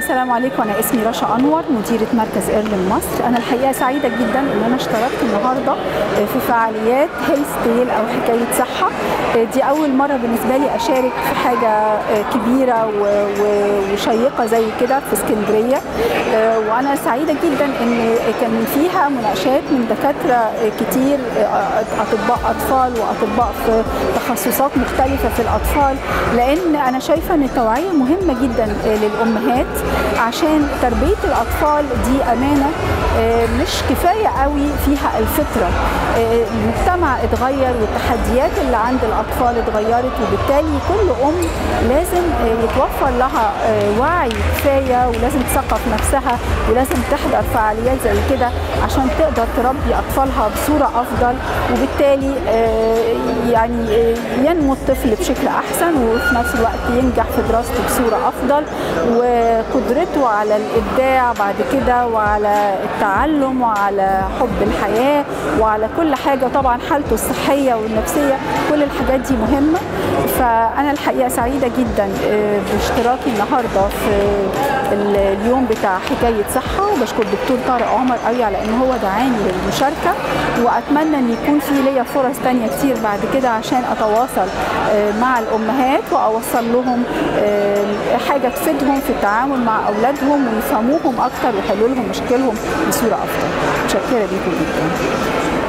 السلام عليكم انا اسمي رشا انور مديره مركز ايرلم مصر انا الحقيقه سعيده جدا ان انا اشتركت النهارده في فعاليات هيلث ديل او حكايه صحه دي اول مره بالنسبه لي اشارك في حاجه كبيره وشيقه زي كده في اسكندريه وانا سعيده جدا ان كان فيها مناقشات من دكاتره كتير اطباء اطفال واطباء في تخصصات مختلفه في الاطفال لان انا شايفه ان التوعيه مهمه جدا للامهات عشان تربيه الاطفال دي امانه مش كفايه قوي فيها الفطره المجتمع اتغير والتحديات اللي عند الاطفال اتغيرت وبالتالي كل ام لازم يتوفر لها وعي كفايه ولازم تثقف نفسها ولازم تحضر فعاليات زي كده عشان تقدر تربي اطفالها بصوره افضل وبالتالي يعني ينمو الطفل بشكل احسن وفي نفس الوقت ينجح في دراسته بصوره افضل وقدرته على الابداع بعد كده وعلى التعلم وعلى حب الحياه وعلى كل حاجه طبعا حالته الصحيه والنفسيه كل الحاجات دي مهمه فانا الحقيقه سعيده جدا باشتراكي النهارده في اليوم بتاع حكايه صحه وبشكر الدكتور طارق عمر قوي على ان هو دعاني للمشاركه واتمنى ان يكون في ليا فرص تانية كتير بعد كده عشان اتواصل مع الامهات واوصل لهم حاجه تفيدهم في التعامل مع اولادهم ويفهموهم اكتر ويحلوا لهم مشاكلهم بصوره افضل متشكره بيكم جدا